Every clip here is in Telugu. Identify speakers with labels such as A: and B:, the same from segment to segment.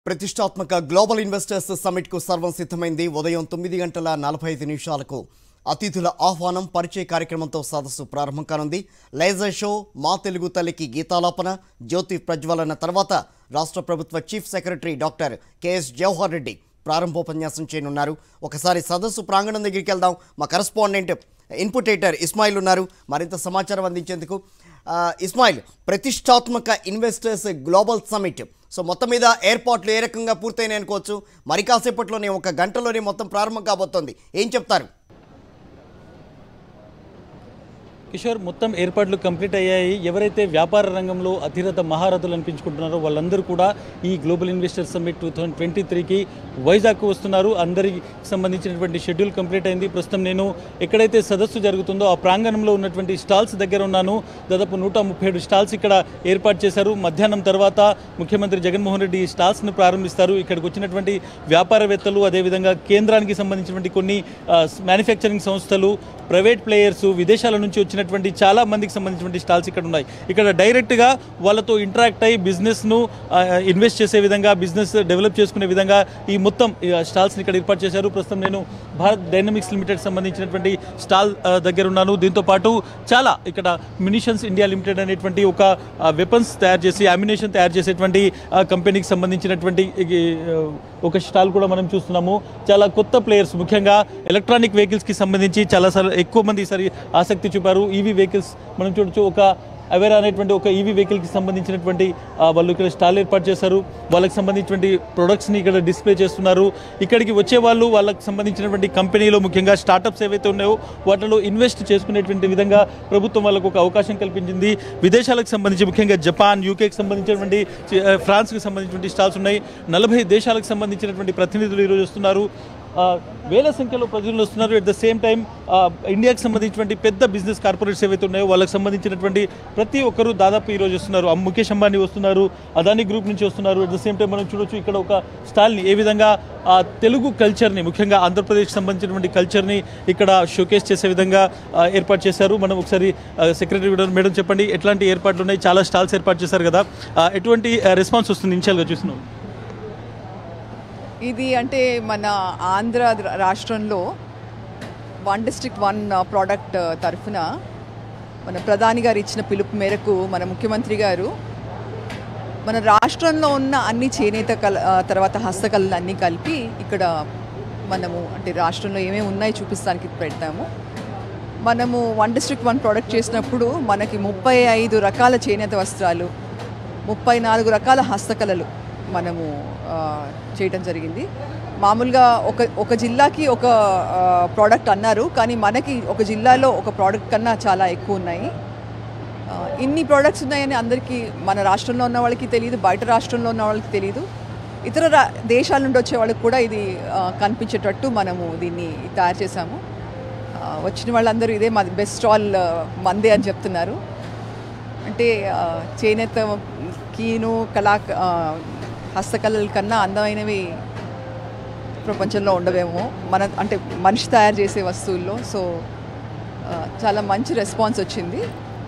A: ప్రతిష్టాత్మక గ్లోబల్ ఇన్వెస్టర్స్ సమ్మిట్కు సర్వం సిద్ధమైంది ఉదయం తొమ్మిది గంటల నలభై ఐదు నిమిషాలకు అతిథుల ఆహ్వానం పరిచయ కార్యక్రమంతో సదస్సు ప్రారంభం కానుంది లేజర్ షో మా తెలుగు తల్లికి గీతాలాపన జ్యోతి ప్రజ్వలన తర్వాత రాష్ట్ర ప్రభుత్వ chief secretary doctor K S Jawahar Reddy ప్రారంభోపన్యాసం చేయనున్నారు ఒకసారి సదస్సు ప్రాంగణం దగ్గరికి వెళ్దాం మా కరస్పాండెంట్ ఇన్పుటేటర్ ఇస్మాయిల్ ఉన్నారు మరింత సమాచారం అందించేందుకు ఆ, ఇస్మాయిల్ ప్రతిష్టాత్మక ఇన్వెస్టర్స్ గ్లోబల్ సమిట్ సో మొత్తం మీద ఏర్పాట్లు ఏ రకంగా పూర్తయినాయి అనుకోవచ్చు మరి కాసేపట్లోనే ఒక గంటలోనే మొత్తం ప్రారంభం కాబోతోంది ఏం చెప్తారు
B: కిషోర్ మొత్తం ఏర్పాట్లు కంప్లీట్ అయ్యాయి ఎవరైతే వ్యాపార రంగంలో అతిరథ మహారథులు అనిపించుకుంటున్నారో వాళ్ళందరూ కూడా ఈ global investor summit two thousand twenty త్రీకి వైజాగ్కు వస్తున్నారు అందరికి సంబంధించినటువంటి షెడ్యూల్ కంప్లీట్ అయింది ప్రస్తుతం నేను ఎక్కడైతే సదస్సు జరుగుతుందో ఆ ప్రాంగణంలో ఉన్నటువంటి స్టాల్స్ దగ్గర ఉన్నాను దాదాపు నూట ముప్పై ఏడు స్టాల్స్ ఇక్కడ ఏర్పాటు చేశారు మధ్యాహ్నం తర్వాత ముఖ్యమంత్రి జగన్మోహన్ రెడ్డి ఈ స్టాల్స్ను ప్రారంభిస్తారు ఇక్కడికి వచ్చినటువంటి వ్యాపారవేత్తలు అదేవిధంగా కేంద్రానికి సంబంధించినటువంటి కొన్ని మ్యానుఫ్యాక్చరింగ్ సంస్థలు ప్రైవేట్ ప్లేయర్స్ విదేశాల నుంచి వచ్చినటువంటి చాలా మందికి సంబంధించినటువంటి స్టాల్స్ ఇక్కడ ఉన్నాయి ఇక్కడ డైరెక్ట్గా వాళ్ళతో ఇంటరాక్ట్ అయ్యి బిజినెస్ను ఇన్వెస్ట్ చేసే విధంగా బిజినెస్ డెవలప్ చేసుకునే విధంగా ఈ మొత్తం స్టాల్స్ని ఇక్కడ ఏర్పాటు చేశారు ప్రస్తుతం నేను భారత్ డైనమిక్స్ లిమిటెడ్ సంబంధించినటువంటి స్టాల్ ఆ, దగ్గర ఉన్నాను దీంతో పాటు చాలా ఇక్కడ మినిషన్స్ ఇండియా లిమిటెడ్ అనేటువంటి ఒక వెపన్స్ తయారు చేసి అమ్యునేషన్ తయారు చేసేటువంటి ఆ, కంపెనీకి సంబంధించినటువంటి ఈ, ఆ, ఒక స్టాల్ కూడా మనం చూస్తున్నాము చాలా కొత్త ప్లేయర్స్ ముఖ్యంగా ఎలక్ట్రానిక్ వెహికల్స్కి సంబంధించి చాలా సార్లు ఎక్కువ మంది ఈసారి ఆసక్తి చూపారు ఈవీ వెహికల్స్ మనం చూడొచ్చు ఒక అవేరా అనేటువంటి ఒక ఈవీ వెహికల్కి సంబంధించినటువంటి ఆ, వాళ్ళు ఇక్కడ స్టాల్ ఏర్పాటు చేశారు వాళ్ళకి సంబంధించినటువంటి ప్రొడక్ట్స్ని ఇక్కడ డిస్ప్లే చేస్తున్నారు ఇక్కడికి వచ్చే వాళ్ళు వాళ్ళకి సంబంధించినటువంటి కంపెనీలో ముఖ్యంగా స్టార్టప్స్ ఏవైతే ఉన్నాయో వాటిలో ఇన్వెస్ట్ చేసుకునేటువంటి విధంగా ప్రభుత్వం వాళ్ళకు ఒక అవకాశం కల్పించింది విదేశాలకు సంబంధించి ముఖ్యంగా జపాన్ యూకేకి సంబంధించినటువంటి ఆ, ఫ్రాన్స్కి సంబంధించినటువంటి స్టాల్స్ ఉన్నాయి నలభై దేశాలకు సంబంధించినటువంటి ప్రతినిధులు ఈరోజు వస్తున్నారు ఆ, వేల సంఖ్యలో ప్రజలు వస్తున్నారు ఎట్ ద సేమ్ టైం ఇండియాకి సంబంధించినటువంటి పెద్ద బిజినెస్ కార్పొరేట్స్ ఏవైతే ఉన్నాయో వాళ్ళకి సంబంధించినటువంటి ప్రతి ఒక్కరు దాదాపు ఈ రోజు వస్తున్నారు ఆ ముఖేష్ అంబానీ వస్తున్నారు అదాని గ్రూప్ నుంచి వస్తున్నారు ఎట్ ద సేమ్ టైం మనం చూడొచ్చు ఇక్కడ ఒక స్టాల్ని ఏ విధంగా ఆ తెలుగు కల్చర్ని ముఖ్యంగా ఆంధ్రప్రదేశ్కి సంబంధించినటువంటి కల్చర్ని ఇక్కడ షోకేస్ చేసే విధంగా ఆ, ఏర్పాటు చేశారు మనం ఒకసారి సెక్రటరీ మేడం చెప్పండి ఎట్లాంటి ఏర్పాట్లు ఉన్నాయి చాలా స్టాల్స్ ఏర్పాటు చేశారు కదా ఆ, ఎటువంటి రెస్పాన్స్ వస్తుంది ఇనిషియల్గా చూస్తున్నాం
C: ఇది అంటే మన ఆంధ్ర రాష్ట్రంలో వన్ డిస్ట్రిక్ట్ వన్ ప్రోడక్ట్ తరఫున మన ప్రధాని గారు ఇచ్చిన పిలుపు మేరకు మన ముఖ్యమంత్రి గారు మన రాష్ట్రంలో ఉన్న అన్ని చేనేత కళ ఆ, తర్వాత హస్తకళలు అన్నీ కలిపి ఇక్కడ మనము అంటే రాష్ట్రంలో ఏమేమి ఉన్నాయి చూపిస్తానికి పెడతాము మనము వన్ డిస్ట్రిక్ట్ వన్ ప్రోడక్ట్ చేసినప్పుడు మనకి ముప్పై ఐదు రకాల చేనేత వస్త్రాలు ముప్పై నాలుగు రకాల హస్తకళలు మనము ఆ, చేయటం జరిగింది మామూలుగా ఒక ఒక జిల్లాకి ఒక ప్రోడక్ట్ అన్నారు కానీ మనకి ఒక జిల్లాలో ఒక ప్రోడక్ట్ కన్నా చాలా ఎక్కువ ఉన్నాయి ఆ, ఇన్ని ప్రోడక్ట్స్ ఉన్నాయని అందరికీ మన రాష్ట్రంలో ఉన్న వాళ్ళకి తెలియదు బయట రాష్ట్రంలో ఉన్న వాళ్ళకి తెలియదు ఇతర రా దేశాల నుండి వచ్చే వాళ్ళకి కూడా ఇది ఆ, కనిపించేటట్టు మనము దీన్ని తయారు చేశాము ఆ, వచ్చిన వాళ్ళందరూ ఇదే మాది బెస్ట్ స్టాల్ మందే అని చెప్తున్నారు అంటే ఆ, చేనేత కీను కళా ఆ, హస్తకళల కన్నా అందమైనవి ప్రపంచంలో ఉండవేమో మన అంటే మనిషి తయారు చేసే వస్తువుల్లో సో ఆ, చాలా మంచి రెస్పాన్స్ వచ్చింది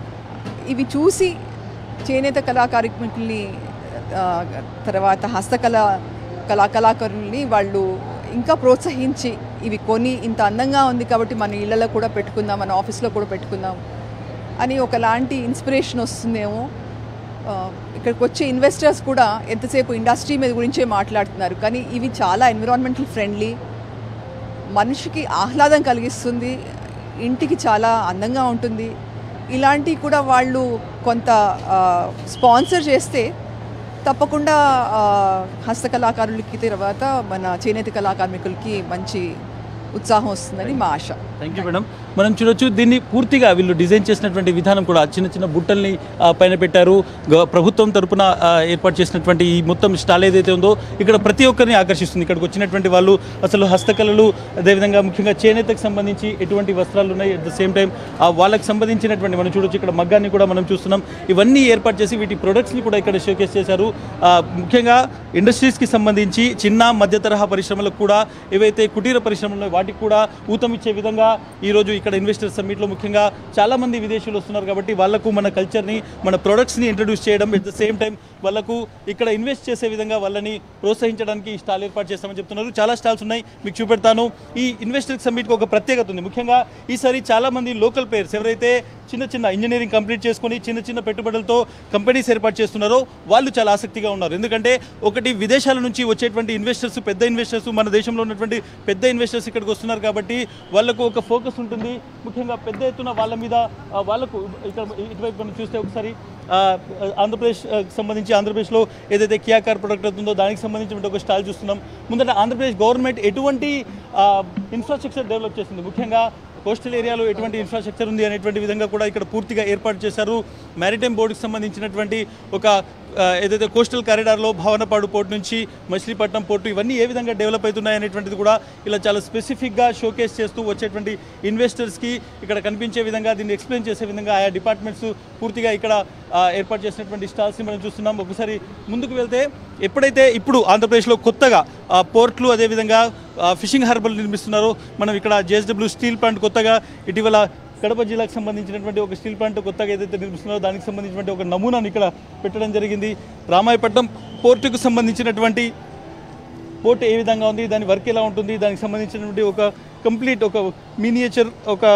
C: ఇవి చూసి చేనేత కళాకారికుల్ని ఆ, తర్వాత హస్తకళ కళా కళాకారుల్ని వాళ్ళు ఇంకా ప్రోత్సహించి ఇవి కొని ఇంత అందంగా ఉంది కాబట్టి మన ఇళ్ళలో కూడా పెట్టుకుందాం మన ఆఫీస్లో కూడా పెట్టుకుందాం అని ఒకలాంటి ఇన్స్పిరేషన్ వస్తుందేమో ఆ, ఇక్కడికి వచ్చే ఇన్వెస్టర్స్ కూడా ఎంతసేపు ఇండస్ట్రీ మీద గురించే మాట్లాడుతున్నారు కానీ ఇవి చాలా ఎన్విరాన్మెంటల్ ఫ్రెండ్లీ మనిషికి ఆహ్లాదం కలిగిస్తుంది ఇంటికి చాలా అందంగా ఉంటుంది ఇలాంటివి కూడా వాళ్ళు కొంత స్పాన్సర్ చేస్తే తప్పకుండా ఆ, హస్తకళాకారులకి తర్వాత మన చేనేత కళాకార్మికులకి మంచి ఉత్సాహం వస్తుందని మా ఆశ
B: థ్యాంక్ యూ మేడం మనం చూడొచ్చు దీన్ని పూర్తిగా వీళ్ళు డిజైన్ చేసినటువంటి విధానం కూడా చిన్న చిన్న బుట్టల్ని ఆ, పైన పెట్టారు గ- ప్రభుత్వం తరపున ఆ, ఏర్పాటు చేసినటువంటి ఈ మొత్తం స్టాల్ ఏదైతే ఉందో ఇక్కడ ప్రతి ఒక్కరిని ఆకర్షిస్తుంది ఇక్కడికి వచ్చినటువంటి వాళ్ళు అసలు హస్తకళలు అదేవిధంగా ముఖ్యంగా చేనేతకు సంబంధించి ఎటువంటి వస్త్రాలు ఉన్నాయి అట్ ద సేమ్ టైం వాళ్ళకి సంబంధించినటువంటి మనం చూడొచ్చు ఇక్కడ మగ్గాన్ని కూడా మనం చూస్తున్నాం ఇవన్నీ ఏర్పాటు చేసి వీటి ప్రొడక్ట్స్ని కూడా ఇక్కడ షోకేస్ చేశారు ఆ, ముఖ్యంగా ఇండస్ట్రీస్కి సంబంధించి చిన్న మధ్య తరహా పరిశ్రమలకు కూడా ఏవైతే కుటీర పరిశ్రమలు ఉన్నాయో వాటికి కూడా ఊతమిచ్చే విధంగా ఈరోజు ఇక్కడ ఇన్వెస్టర్ సమ్మిట్లో ముఖ్యంగా చాలామంది విదేశీయులు వస్తున్నారు కాబట్టి వాళ్ళకు మన కల్చర్ని మన ప్రొడక్ట్స్ని ఇంట్రడ్యూస్ చేయడం ఎట్ ద సేమ్ టైం వాళ్ళకు ఇక్కడ ఇన్వెస్ట్ చేసే విధంగా వాళ్ళని ప్రోత్సహించడానికి ఈ స్టాల్ ఏర్పాటు చేస్తామని చెప్తున్నారు చాలా స్టాల్స్ ఉన్నాయి మీకు చూపెడతాను ఈ ఇన్వెస్టర్ సమ్మిట్కి ఒక ప్రత్యేకత ఉంది ముఖ్యంగా ఈసారి చాలామంది లోకల్ ప్లేయర్స్ ఎవరైతే చిన్న చిన్న ఇంజనీరింగ్ కంప్లీట్ చేసుకొని చిన్న చిన్న పెట్టుబడులతో కంపెనీస్ ఏర్పాటు చేస్తున్నారో వాళ్ళు చాలా ఆసక్తిగా ఉన్నారు ఎందుకంటే ఒకటి విదేశాల నుంచి వచ్చేటువంటి ఇన్వెస్టర్స్ పెద్ద ఇన్వెస్టర్స్ మన దేశంలో ఉన్నటువంటి పెద్ద ఇన్వెస్టర్స్ ఇక్కడికి వస్తున్నారు కాబట్టి వాళ్ళకు ఒక ఫోకస్ ఉంటుంది ముఖ్యంగా పెద్ద ఎత్తున వాళ్ళ మీద ఆ, వాళ్ళకు ఇక్కడ ఇటువైపు మనం చూస్తే ఒకసారి ఆ, ఆంధ్రప్రదేశ్ ఆ, సంబంధించి ఆంధ్రప్రదేశ్లో ఏదైతే కియా కార్ ప్రొడక్ట్ అవుతుందో దానికి సంబంధించిన ఒక స్టాల్ చూస్తున్నాం ముందట ఆంధ్రప్రదేశ్ గవర్నమెంట్ ఎటువంటి ఇన్ఫ్రాస్ట్రక్చర్ డెవలప్ చేసింది ముఖ్యంగా కోస్టల్ ఏరియాలో ఎటువంటి ఇన్ఫ్రాస్ట్రక్చర్ ఉంది అనేటువంటి విధంగా కూడా ఇక్కడ పూర్తిగా ఏర్పాటు చేశారు మ్యారిటైమ్ బోర్డుకి సంబంధించినటువంటి ఒక ఆ, ఏదైతే కోస్టల్ కారిడార్లో భావనపాడు పోర్ట్ నుంచి మచిలీపట్నం పోర్టు ఇవన్నీ ఏ విధంగా డెవలప్ అవుతున్నాయి అనేటువంటిది కూడా ఇలా చాలా స్పెసిఫిక్గా షోకేస్ చేస్తూ వచ్చేటువంటి ఇన్వెస్టర్స్కి ఇక్కడ కనిపించే విధంగా దీన్ని ఎక్స్ప్లెయిన్ చేసే విధంగా ఆయా డిపార్ట్మెంట్స్ పూర్తిగా ఇక్కడ ఆ, ఏర్పాటు చేసినటువంటి స్టాల్స్ని మనం చూస్తున్నాం ఒకసారి ముందుకు వెళ్తే ఎప్పుడైతే ఇప్పుడు ఆంధ్రప్రదేశ్లో కొత్తగా ఆ, పోర్ట్లు అదేవిధంగా ఆ, ఫిషింగ్ హార్బర్లు నిర్మిస్తున్నారో మనం ఇక్కడ జేఎస్డబ్ల్యూ స్టీల్ ప్లాంట్ కొత్తగా ఇటీవల కడప జిల్లాకు సంబంధించినటువంటి ఒక స్టీల్ ప్లాంట్ కొత్తగా ఏదైతే నిర్మిస్తున్నారో దానికి సంబంధించినటువంటి ఒక నమూనాను ఇక్కడ పెట్టడం జరిగింది రామాయపట్నం పోర్టుకు సంబంధించినటువంటి పోర్ట్ ఏ విధంగా ఉంది దాని వర్క్ ఎలా ఉంటుంది దానికి సంబంధించినటువంటి ఒక కంప్లీట్ ఒక మినియేచర్ ఒక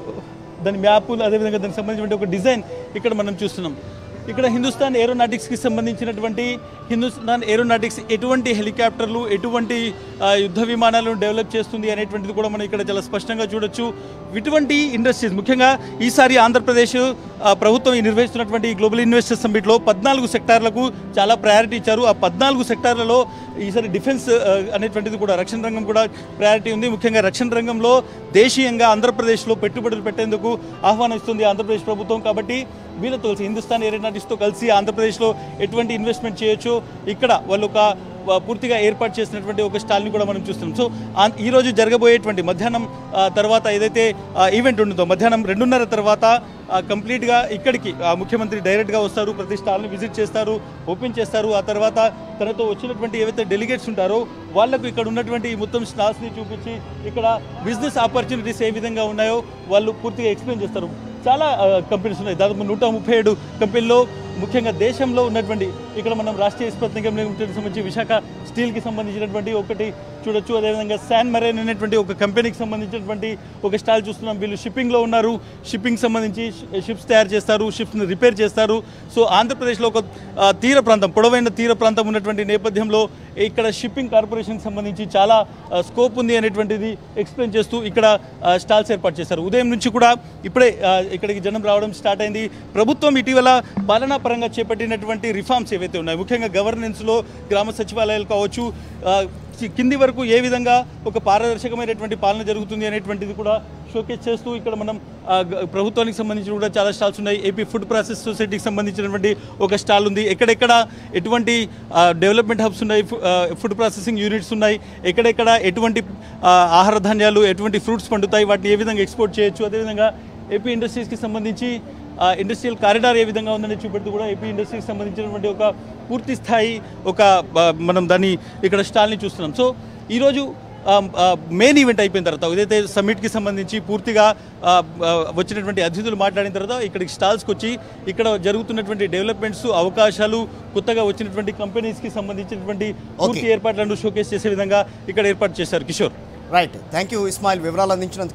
B: దాని మ్యాప్ అదేవిధంగా దానికి సంబంధించినటువంటి ఒక డిజైన్ ఇక్కడ మనం చూస్తున్నాం ఇక్కడ హిందుస్థాన్ ఏరోనాటిక్స్కి సంబంధించినటువంటి హిందుస్థాన్ ఏరోనాటిక్స్ ఎటువంటి హెలికాప్టర్లు ఎటువంటి ఆ, యుద్ధ విమానాలను డెవలప్ చేస్తుంది అనేటువంటిది కూడా మనం ఇక్కడ చాలా స్పష్టంగా చూడొచ్చు ఇటువంటి ఇండస్ట్రీస్ ముఖ్యంగా ఈసారి ఆంధ్రప్రదేశ్ ఆ, ప్రభుత్వం ఈ నిర్వహిస్తున్నటువంటి ఈ గ్లోబల్ ఇన్వెస్టర్ సమ్మిట్లో పద్నాలుగు సెక్టార్లకు చాలా ప్రయారిటీ ఇచ్చారు ఆ పద్నాలుగు సెక్టార్లలో ఈసారి డిఫెన్స్ ఆ, అనేటువంటిది కూడా రక్షణ రంగం కూడా ప్రయారిటీ ఉంది ముఖ్యంగా రక్షణ రంగంలో దేశీయంగా ఆంధ్రప్రదేశ్లో పెట్టుబడులు పెట్టేందుకు ఆహ్వానిస్తుంది ఆంధ్రప్రదేశ్ ప్రభుత్వం కాబట్టి వీళ్ళతో కలిసి హిందుస్థాన్ ఏరోనాటిక్స్తో కలిసి ఆంధ్రప్రదేశ్లో ఎటువంటి ఇన్వెస్ట్మెంట్ చేయొచ్చు ఇక్కడ వాళ్ళు ఒక ఆ, పూర్తిగా ఏర్పాటు చేసినటువంటి ఒక స్టాల్ని కూడా మనం చూస్తున్నాం సో ఆ- ఈ రోజు జరగబోయేటువంటి మధ్యాహ్నం ఆ, తర్వాత ఏదైతే ఆ, ఈవెంట్ ఉంటుందో మధ్యాహ్నం రెండున్నర తర్వాత ఆ, కంప్లీట్గా ఇక్కడికి ఆ, ముఖ్యమంత్రి డైరెక్ట్గా వస్తారు ప్రతి స్టాల్ని విజిట్ చేస్తారు ఓపెన్ చేస్తారు ఆ తర్వాత తనతో వచ్చినటువంటి ఏవైతే డెలిగేట్స్ ఉంటారో వాళ్ళకు ఇక్కడ ఉన్నటువంటి ఈ మొత్తం స్టాల్స్ని చూపించి ఇక్కడ బిజినెస్ ఆపర్చునిటీస్ ఏ విధంగా ఉన్నాయో వాళ్ళు పూర్తిగా ఎక్స్ప్లెయిన్ చేస్తారు చాలా కంపెనీస్ ఉన్నాయి దాదాపు నూట ముప్పై ఏడు కంపెనీల్లో ముఖ్యంగా దేశంలో ఉన్నటువంటి ఇక్కడ మనం రాష్ట్రీయ ఇస్పత్ నిగమ్ లిమిటెడ్ సంబంధించి విశాఖ స్టీల్కి సంబంధించినటువంటి ఒకటి చూడొచ్చు అదేవిధంగా శాన్ మెరైన్ అనేటువంటి ఒక కంపెనీకి సంబంధించినటువంటి ఒక స్టాల్ చూస్తున్నాం వీళ్ళు షిప్పింగ్లో ఉన్నారు షిప్పింగ్ సంబంధించి షిప్స్ తయారు చేస్తారు షిప్స్ని రిపేర్ చేస్తారు సో ఆంధ్రప్రదేశ్లో ఒక ఆ, తీర ప్రాంతం పొడవైన తీర ప్రాంతం ఉన్నటువంటి నేపథ్యంలో ఇక్కడ షిప్పింగ్ కార్పొరేషన్కి సంబంధించి చాలా స్కోప్ ఉంది అనేటువంటిది ఎక్స్ప్లెయిన్ చేస్తూ ఇక్కడ ఆ, స్టాల్స్ ఏర్పాటు చేశారు ఉదయం నుంచి కూడా ఇప్పుడే ఆ, ఇక్కడికి జనం రావడం స్టార్ట్ అయింది ప్రభుత్వం ఇటీవల పాలనా పరంగా చేపట్టినటువంటి రిఫార్మ్స్ ఏవైతే ఉన్నాయి ముఖ్యంగా గవర్నెన్స్లో గ్రామ సచివాలయాలు కావచ్చు ఆ, కి- కింది వరకు ఏ విధంగా ఒక పారదర్శకమైనటువంటి పాలన జరుగుతుంది అనేటువంటిది కూడా షోకేస్ చేస్తూ ఇక్కడ మనం ఆ, గ- ప్రభుత్వానికి సంబంధించి కూడా చాలా స్టాల్స్ ఉన్నాయి ఏపీ ఫుడ్ ప్రాసెస్ సొసైటీకి సంబంధించినటువంటి ఒక స్టాల్ ఉంది ఎక్కడెక్కడ ఎటువంటి ఆ, డెవలప్మెంట్ హబ్స్ ఉన్నాయి ఫు- ఆ, ఫుడ్ ప్రాసెసింగ్ యూనిట్స్ ఉన్నాయి ఎక్కడెక్కడ ఎటువంటి ఆ, ఆహార ధాన్యాలు ఎటువంటి ఫ్రూట్స్ పండుతాయి వాటిని ఏ విధంగా ఎక్స్పోర్ట్ చేయొచ్చు అదేవిధంగా ఏపీ ఇండస్ట్రీస్కి సంబంధించి ఆ, ఇండస్ట్రియల్ కారిడార్ ఏ విధంగా ఉందని చూపెడుతూ కూడా ఏపీ ఇండస్ట్రీకి సంబంధించినటువంటి ఒక పూర్తి స్థాయి ఒక ఆ, మనం దాన్ని ఇక్కడ స్టాల్ని చూస్తున్నాం సో ఈరోజు మెయిన్ ఈవెంట్ అయిపోయిన తర్వాత ఏదైతే సమ్మిట్కి సంబంధించి పూర్తిగా ఆ, ఆ, వచ్చినటువంటి అతిథులు మాట్లాడిన తర్వాత ఇక్కడికి స్టాల్స్కి వచ్చి ఇక్కడ జరుగుతున్నటువంటి డెవలప్మెంట్స్ అవకాశాలు కొత్తగా వచ్చినటువంటి కంపెనీస్కి సంబంధించినటువంటి పూర్తి ఏర్పాట్లను షోకేస్ చేసే విధంగా ఇక్కడ ఏర్పాటు చేశారు Kishore
A: right thank you Ismail వివరాలు అందించినందుకు